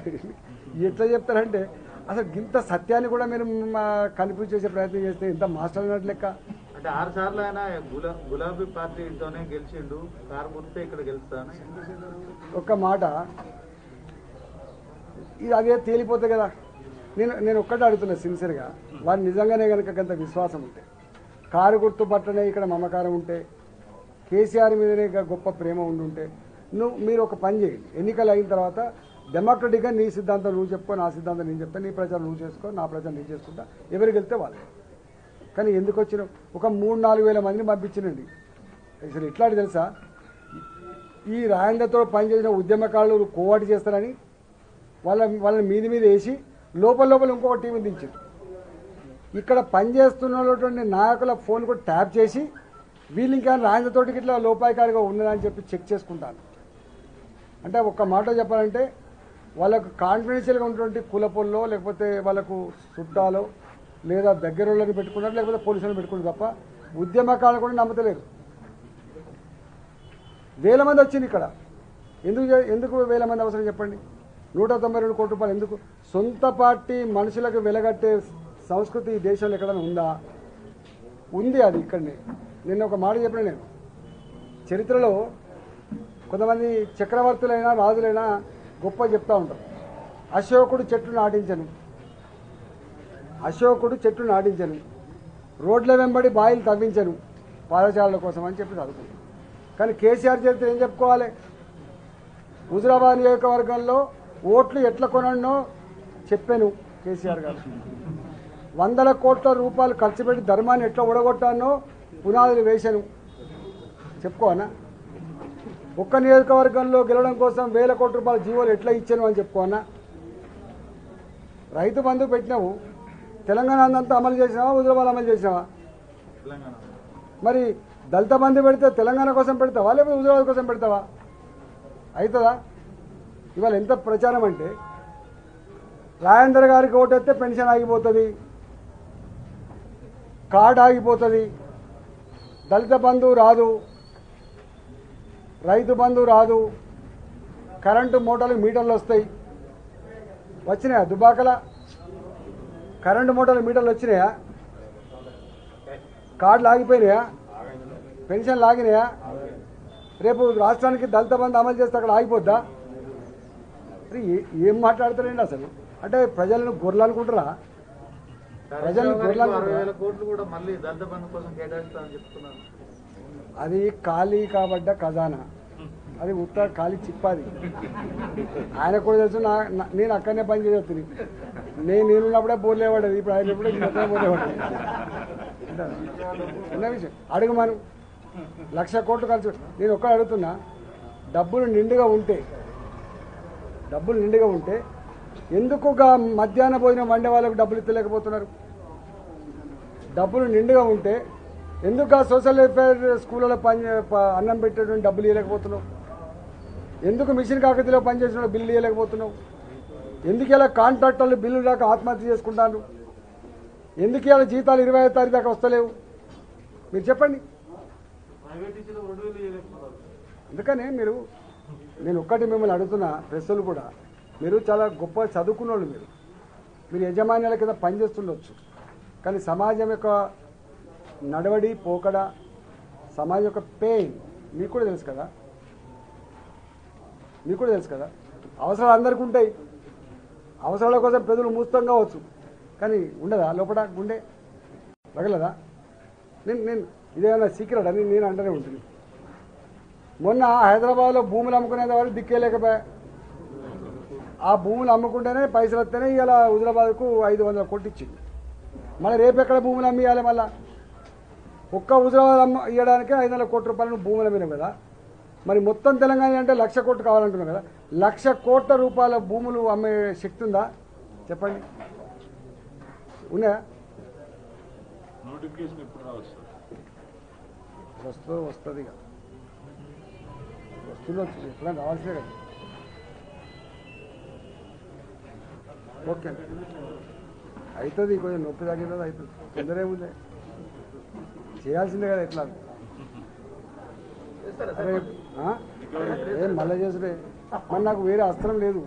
ఎట్లా చెప్తారంటే అసలు ఇంత సత్యాన్ని కూడా మీరు కన్ఫ్యూజ్ చేసే ప్రయత్నం చేస్తే ఇంత మాస్టర్ అన్నట్టు లెక్క అంటే ఆరు సార్లు ఆయన గులా గులాబీ పార్టీతోనే గెలిచిండు కారు గుర్తే ఇక్కడ గెలుస్తాను ఒక్క మాట ఇది అదే తేలిపోతుంది కదా నేను నేను ఒక్కటే అడుగుతున్నా సిన్సియర్గా వాడు నిజంగానే కనుక కొంత విశ్వాసం ఉంటే కారు గుర్తు పట్టనే ఇక్కడ మమకారం ఉంటే కేసీఆర్ మీదనే ఇక గొప్ప ప్రేమ ఉండుంటే నువ్వు మీరు ఒక పని చేయండి ఎన్నికలు అయిన తర్వాత డెమోక్రటిక్గా నీ సిద్ధాంతం నువ్వు చెప్పుకో నా సిద్ధాంతం నేను చెప్తా నీ ప్రచారం నువ్వు చేసుకో నా ప్రచారం నేను చేసుకుంటా ఎవరికి వెళ్తే వాళ్ళు కానీ ఎందుకు వచ్చినావు ఒక మూడు నాలుగు వేల మందిని పంపించినండి అసలు ఎట్లాంటి తెలుసా ఈ రాయండతో పనిచేసిన ఉద్యమకారులు కోవాటి చేస్తారని వాళ్ళ వాళ్ళని మీది మీద వేసి లోపల లోపల ఇంకొక టీం దించారు ఇక్కడ పనిచేస్తున్నటువంటి నాయకుల ఫోన్ కూడా ట్యాప్ చేసి వీళ్ళు ఇంకా రాయండతోటికి ఇట్లా లోపాయకారిగా ఉన్నదని చెప్పి చెక్ చేసుకుంటాను అంటే ఒక్క మాట చెప్పాలంటే వాళ్ళకు కాన్ఫిడెన్షియల్గా ఉన్నటువంటి కులపొల్లో లేకపోతే వాళ్ళకు చుట్టాలో లేదా దగ్గర వాళ్ళని పెట్టుకున్నారు లేకపోతే పోలీసులను పెట్టుకున్నారు తప్ప ఉద్యమకాలను కూడా నమ్మతలేరు వేల మంది వచ్చింది ఇక్కడ ఎందుకు చే- ఎందుకు వేల మంది అవసరం చెప్పండి నూట తొంభై రెండు కోట్ల రూపాయలు ఎందుకు సొంత పార్టీ మనుషులకు వెలగట్టే సంస్కృతి ఈ దేశంలో ఎక్కడైనా ఉందా ఉంది అది ఇక్కడనే నిన్న ఒక మాట చెప్పిన నేను చరిత్రలో కొంతమంది చక్రవర్తులైనా రాజులైనా గొప్ప చెప్తా ఉంటారు అశోకుడు చెట్లు నాటించను అశోకుడు చెట్లు నాటించను రోడ్ల వెంబడి బాయిలు తవ్వించను పాదచారుల కోసం అని చెప్పి చదువుకుంటాం కానీ కేసీఆర్ చరిత్ర ఏం చెప్పుకోవాలి హుజరాబాద్ నియోజకవర్గంలో ఓట్లు ఎట్లా కొనన్నో చెప్పాను కేసీఆర్ గారు వందల కోట్ల రూపాయలు ఖర్చు పెట్టి ధర్మాన్ని ఎట్లా ఉడగొట్టానో పునాదులు వేశాను చెప్పుకోనా ఒక్క నియోజకవర్గంలో గెలవడం కోసం వేల కోట్ల రూపాయల జీవోలు ఎట్లా ఇచ్చాను అని చెప్పుకోనా రైతు బంధు పెట్టినావు తెలంగాణ అంతా అమలు చేసినావా హుజరాబాద్ అమలు చేసినావా తెలంగాణ మరి దళిత బంధు పెడితే తెలంగాణ కోసం పెడతావా లేకపోతే హుజరాబాద్ కోసం పెడతావా అవుతుందా ఇవాళ ఎంత ప్రచారం అంటే రాజేందర్ గారికి ఓటేస్తే పెన్షన్ ఆగిపోతుంది కార్డు ఆగిపోతుంది దళిత బంధు రాదు రైతు బంధు రాదు కరెంటు మూటలు మీటర్లు వస్తాయి వచ్చినాయా దుబాకల కరెంటు మూటలు మీటర్లు వచ్చినాయా కార్డులు ఆగిపోయినాయా పెన్షన్లు ఆగినాయా రేపు రాష్ట్రానికి దళిత బంధు అమలు చేస్తే అక్కడ ఆగిపోద్దా అరే ఏ- ఏం మాట్లాడతారండి అసలు అంటే ప్రజలను గొర్రెలు అనుకుంటారా ప్రజలు హరీష్ రావు గారికి గొర్రెలు అరవై వేల కోట్లు కూడా మళ్ళీ దళిత బంధు కోసం కేటాయిస్తామని చెప్తున్నారు అది ఖాళీ కాబడ్డ ఖజానా అది ఉత్త ఖాళీ చిప్పాది ఆయన కూడా తెలుసు నా నా- నేను అక్కడనే పని చేయొచ్చుని నేను నేనున్నప్పుడే బోర్లేవాడేది ఇప్పుడు ఆయన ఎప్పుడే మొత్తం బోర్లేవాడు చిన్న విషయం అడుగు మనం లక్ష కోట్లు ఖర్చు నేను ఒక్కడ అడుగుతున్నా డబ్బులు నిండుగా ఉంటే డబ్బులు నిండుగా ఉంటే ఎందుకు గా మధ్యాహ్న భోజనం వండే వాళ్ళకు డబ్బులు ఇచ్చలేకపోతున్నారు డబ్బులు నిండుగా ఉంటే ఎందుకు ఆ సోషల్ వెల్ఫేర్ స్కూళ్ళలో పని ప- అన్నం పెట్టేటువంటి డబ్బులు ఇవ్వలేకపోతున్నావు ఎందుకు మిషన్ కాకతీలో పనిచేసిన వాళ్ళు బిల్లు ఇవ్వలేకపోతున్నావు ఎందుకు ఇలా కాంట్రాక్టర్లు బిల్లు రాక ఆత్మహత్య చేసుకుంటారు ఎందుకు ఇలా జీతాలు ఇరవై ఐదు తారీఖు దాకా వస్తలేవు మీరు చెప్పండి అందుకనే మీరు నేను ఒక్కటి మిమ్మల్ని అడుగుతున్నా ప్రశ్నలు కూడా మీరు చాలా గొప్ప చదువుకున్న వాళ్ళు మీరు మీరు యజమాన్యాల కింద పనిచేస్తుండొచ్చు కానీ సమాజం యొక్క నడవడి పోకడ సమాజం యొక్క పెయిన్ మీకు కూడా తెలుసు కదా మీకు కూడా తెలుసు కదా అవసరాలు అందరికీ ఉంటాయి అవసరాల కోసం పెదవులు మూస్తాం కావచ్చు కానీ ఉండదా లోపల గుండె రగలదా నేను నేను ఇదేమన్నా సీక్రెట్ అని నేను అంటూనే ఉంటుంది మొన్న హైదరాబాద్లో భూములు అమ్ముకునే వాళ్ళు దిక్కేలేకపోయా ఆ భూములు అమ్ముకుంటేనే పైసలు వస్తేనే ఇవాళ హుజరాబాద్కు ఐదు వందల కోట్లు ఇచ్చింది మళ్ళీ రేపు ఎక్కడ భూములు అమ్మి ఇవ్వాలి మళ్ళా ఒక్క హుజరాబాద్ అమ్మ ఇవ్వడానికి ఐదు వందల కోట్ల రూపాయలు నువ్వు భూములు అమ్మినావు కదా మరి మొత్తం తెలంగాణ అంటే లక్ష కోట్లు కావాలంటున్నావు కదా లక్ష కోట్ల రూపాయల భూములు అమ్మే శక్తి ఉందా చెప్పండి ఉన్నాయా నోటిఫికేషన్ ఎప్పుడు రావచ్చు సార్ వస్తూ వస్తుంది ఇక వస్తుండొచ్చు ఎప్పుడైనా రావాల్సిందే కదా ఓకే అండి అవుతుంది కొంచెం నొప్పి తగ్గిన అవుతుంది తొందర ఏముంది చేయాల్సిందే కదా ఎట్లా అరే ఆ? ఏం మళ్ళీ చేసుడే మరి నాకు వేరే అస్త్రం లేదు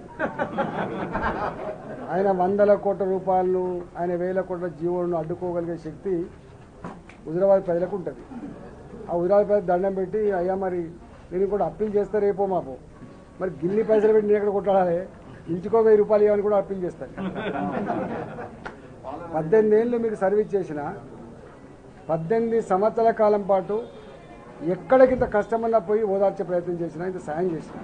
ఆయన వందల కోట్ల రూపాయలను ఆయన వేల కోట్ల జీవులను అడ్డుకోగలిగే శక్తి హుజరాబాద్ ప్రజలకు ఉంటుంది ఆ హుజరాబాద్ ప్రజలు దండం పెట్టి అయ్యా మరి నేను కూడా అప్పీల్ చేస్తా రేపో మాపో మరి గిల్లి పైసలు పెట్టి నేను ఎక్కడ కొట్టాలి ఇంచుకో వెయ్యి రూపాయలు ఇవ్వని కూడా అప్పీల్ చేస్తాను పద్దెనిమిది ఏళ్ళు మీకు సర్వీస్ చేసిన పద్దెనిమిది సంవత్సరాల కాలం పాటు ఎక్కడికింత కష్టమన్నా పోయి ఓదార్చే ప్రయత్నం చేసినా ఇంత సాయం చేసిన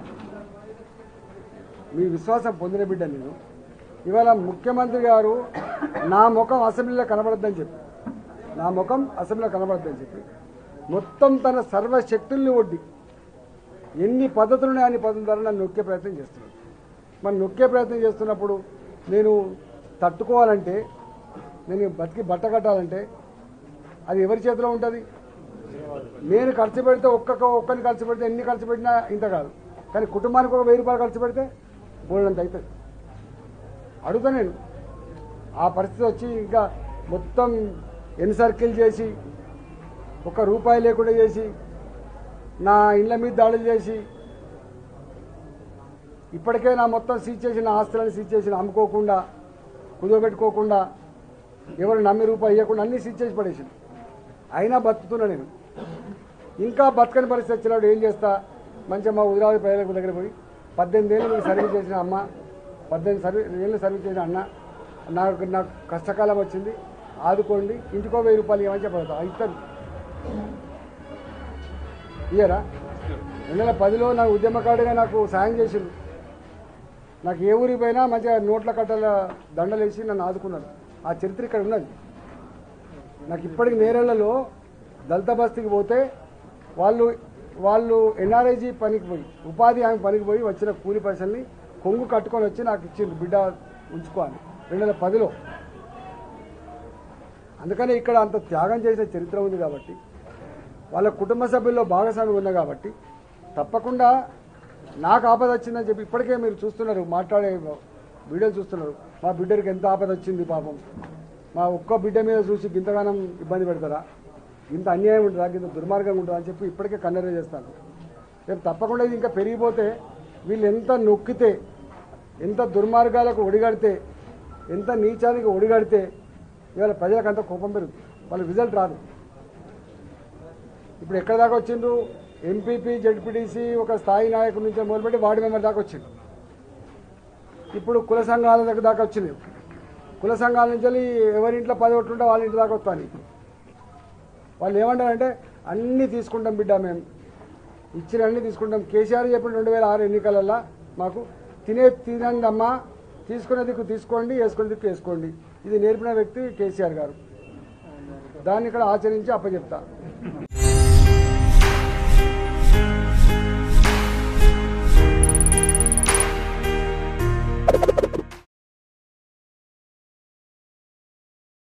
మీ విశ్వాసం పొందిన బిడ్డ నేను ఇవాళ ముఖ్యమంత్రి గారు నా ముఖం అసెంబ్లీలో కనబడద్దని చెప్పి నా ముఖం అసెంబ్లీలో కనబడద్దని చెప్పి మొత్తం తన సర్వశక్తుల్ని ఒడ్డి ఎన్ని పద్ధతులు ఉన్నాయి అన్ని పద్ధతుల ద్వారా నన్ను నొక్కే ప్రయత్నం చేస్తున్నాడు మరి నొక్కే ప్రయత్నం చేస్తున్నప్పుడు నేను తట్టుకోవాలంటే నేను బతికి బట్ట కట్టాలంటే అది ఎవరి చేతిలో ఉంటుంది నేను ఖర్చు పెడితే ఒక్కొక్క ఒక్కరిని ఖర్చు పెడితే ఎన్ని ఖర్చు పెట్టినా ఇంత కాదు కానీ కుటుంబానికి ఒక వెయ్యి రూపాయలు ఖర్చు పెడితే బోల్డంత అవుతుంది అడుగుతా నేను ఆ పరిస్థితి వచ్చి ఇంకా మొత్తం ఎన్ని సర్కిల్ చేసి ఒక్క రూపాయి లేకుండా చేసి నా ఇళ్ళ మీద దాడులు చేసి ఇప్పటికే నా మొత్తం సీజ్ చేసిన ఆస్తులను సీజ్ చేసిన అమ్ముకోకుండా కుదోబెట్టుకోకుండా ఎవరు నమ్మి రూపాయి ఇవ్వకుండా అన్నీ సీజ్ చేసి పడేసింది అయినా బతుకుతున్నా నేను ఇంకా బతకని పరిస్థితి వచ్చినప్పుడు ఏం చేస్తా మంచిగా మా ఉదరాది ప్రజలకు దగ్గర పోయి పద్దెనిమిది ఏళ్ళు మీకు సర్వీస్ చేసిన అమ్మ పద్దెనిమిది సర్వీస్ ఏళ్ళు సర్వీస్ చేసిన అన్న నాకు నాకు కష్టకాలం వచ్చింది ఆదుకోండి ఇంటికో వెయ్యి రూపాయలు ఇవ్వమని చెప్పగలుగుతా ఇస్తారు ఇయ్యరా రెండు వేల పదిలో నాకు ఉద్యమకారుడిగా నాకు సాయం చేసిండు నాకు ఏ ఊరికి పోయినా మంచిగా నోట్ల కట్టల దండలు వేసి నన్ను ఆదుకున్నాడు ఆ చరిత్ర ఇక్కడ ఉన్నది నాకు ఇప్పటికి నేరేళ్లలో దళిత బస్తీకి పోతే వాళ్ళు వాళ్ళు ఎన్ఆర్ఐజీ పనికి పోయి ఉపాధి హామీ పనికి పోయి వచ్చిన కూలి పైసల్ని కొంగు కట్టుకొని వచ్చి నాకు ఇచ్చింది బిడ్డ ఉంచుకో అని రెండు వేల పదిలో అందుకనే ఇక్కడ అంత త్యాగం చేసిన చరిత్ర ఉంది కాబట్టి వాళ్ళ కుటుంబ సభ్యుల్లో భాగస్వామి ఉన్నా కాబట్టి తప్పకుండా నాకు ఆపద వచ్చిందని చెప్పి ఇప్పటికే మీరు చూస్తున్నారు మాట్లాడే వీడియోలు చూస్తున్నారు మా బిడ్డకి ఎంత ఆపద వచ్చింది పాపం మా ఒక్క బిడ్డ మీద చూసి గింతగానం ఇబ్బంది పెడతారా ఇంత అన్యాయం ఉంటుందా ఇంత దుర్మార్గంగా ఉంటుందా అని చెప్పి ఇప్పటికే కన్నెర చేస్తాను రేపు తప్పకుండా ఇది ఇంకా పెరిగిపోతే వీళ్ళు ఎంత నొక్కితే ఎంత దుర్మార్గాలకు ఒడిగడితే ఎంత నీచానికి ఒడిగడితే ఇవాళ ప్రజలకు అంత కోపం పెరుగుతుంది వాళ్ళ రిజల్ట్ రాదు ఇప్పుడు ఎక్కడ దాకా వచ్చిండ్రు ఎంపీపీ జడ్పీటీసీ ఒక స్థాయి నాయకుడి నుంచి మొదలుపెట్టి వార్డు మెంబర్ దాకా వచ్చింది ఇప్పుడు కుల సంఘాల దగ్గర దాకా వచ్చింది కుల సంఘాల నుంచి వెళ్ళి ఎవరి ఇంట్లో పది ఓట్లు ఉంటే వాళ్ళ ఇంటి దాకా వస్తాను వాళ్ళు ఏమంటారంటే అన్నీ తీసుకుంటాం బిడ్డ మేము ఇచ్చిన అన్నీ తీసుకుంటాం కేసీఆర్ చెప్పిన రెండు వేల ఆరు ఎన్నికలల్లో మాకు తినే తినండి అమ్మా తీసుకునే దిక్కు తీసుకోండి వేసుకునే దిక్కు వేసుకోండి ఇది నేర్పిన వ్యక్తి కేసీఆర్ గారు దాన్ని ఇక్కడ ఆచరించి అప్పచెప్తా